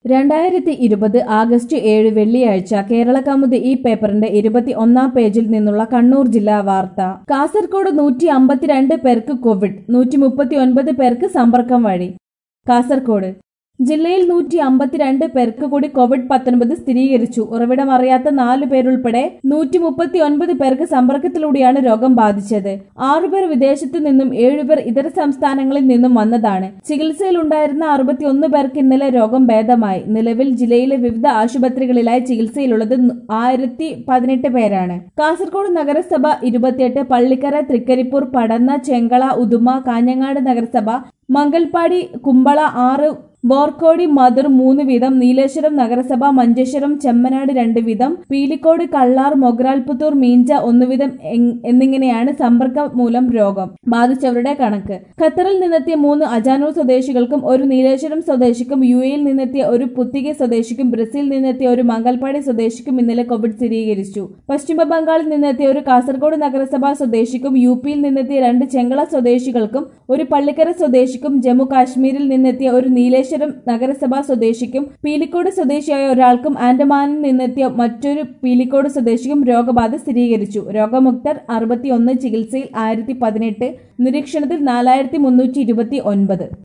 രണ്ടായിരത്തി ഇരുപത് ആഗസ്റ്റ് ഏഴ് വെള്ളിയാഴ്ച കേരള കൗമുദി ഈ പേപ്പറിന്റെ ഇരുപത്തി ഒന്നാം പേജിൽ നിന്നുള്ള കണ്ണൂർ ജില്ലാ വാർത്ത കാസർഗോഡ് നൂറ്റി അമ്പത്തിരണ്ട് പേർക്ക് കോവിഡ് നൂറ്റി മുപ്പത്തി ഒൻപത് പേർക്ക് സമ്പർക്കം വഴി കാസർഗോഡ് ജില്ലയിൽ നൂറ്റി അമ്പത്തിരണ്ട് പേർക്ക് കൂടി കോവിഡ് പത്തൊൻപത് സ്ഥിരീകരിച്ചു ഉറവിടം അറിയാത്ത നാലു പേരുൾപ്പെടെ നൂറ്റി മുപ്പത്തി ഒൻപത് പേർക്ക് സമ്പർക്കത്തിലൂടെയാണ് രോഗം ബാധിച്ചത് ആറുപേർ വിദേശത്തു നിന്നും ഏഴുപേർ ഇതര സംസ്ഥാനങ്ങളിൽ നിന്നും വന്നതാണ് ചികിത്സയിലുണ്ടായിരുന്ന അറുപത്തിയൊന്ന് പേർക്ക് ഇന്നലെ രോഗം ഭേദമായി നിലവിൽ ജില്ലയിലെ വിവിധ ആശുപത്രികളിലായി ചികിത്സയിലുള്ളത് ആയിരത്തി പതിനെട്ട് പേരാണ് കാസർഗോഡ് നഗരസഭ ഇരുപത്തിയെട്ട് പള്ളിക്കര തൃക്കരിപ്പൂർ പടന്ന ചെങ്കള ഉദുമ കാഞ്ഞങ്ങാട് നഗരസഭ മംഗൽപാടി കുമ്പള ആറ് ബോർക്കോടി മധുർ മൂന്ന് വീതം നീലേശ്വരം നഗരസഭ മഞ്ചേശ്വരം ചെമ്മനാട് രണ്ട് വീതം പീലിക്കോട് കള്ളാർ മൊഗ്രാൽപുത്തൂർ മീഞ്ച ഒന്ന് വീതം എങ് എന്നിങ്ങനെയാണ് സമ്പർക്കം മൂലം രോഗം ബാധിച്ചവരുടെ കണക്ക് ഖത്തറിൽ നിന്നെത്തിയ മൂന്ന് അജാനൂർ സ്വദേശികൾക്കും ഒരു നീലേശ്വരം സ്വദേശിക്കും യു എയിൽ നിന്നെത്തിയ ഒരു പുത്തിക സ്വദേശിക്കും ബ്രസീലിൽ നിന്നെത്തിയ ഒരു മംഗൽപാടി സ്വദേശിക്കും ഇന്നലെ കോവിഡ് സ്ഥിരീകരിച്ചു പശ്ചിമ ബംഗാളിൽ നിന്നെത്തിയ ഒരു കാസർഗോഡ് നഗരസഭാ സ്വദേശിക്കും യു പിയിൽ നിന്നെത്തിയ രണ്ട് ചെങ്കള സ്വദേശികൾക്കും ഒരു പള്ളിക്കര സ്വദേശിക്കും ജമ്മു കാശ്മീരിൽ നിന്നെത്തിയ ഒരു നീലേശ്വരം നഗരസഭാ സ്വദേശിക്കും പീലിക്കോട് സ്വദേശിയായ ഒരാൾക്കും ആൻഡമാനിൽ നിന്നെത്തിയ മറ്റൊരു പീലിക്കോട് സ്വദേശിക്കും രോഗബാധ സ്ഥിരീകരിച്ചു രോഗമുക്തർ അറുപത്തിയൊന്ന് ചികിത്സയിൽ ആയിരത്തി പതിനെട്ട് നിരീക്ഷണത്തിൽ നാലായിരത്തി മുന്നൂറ്റി ഇരുപത്തി ഒൻപത്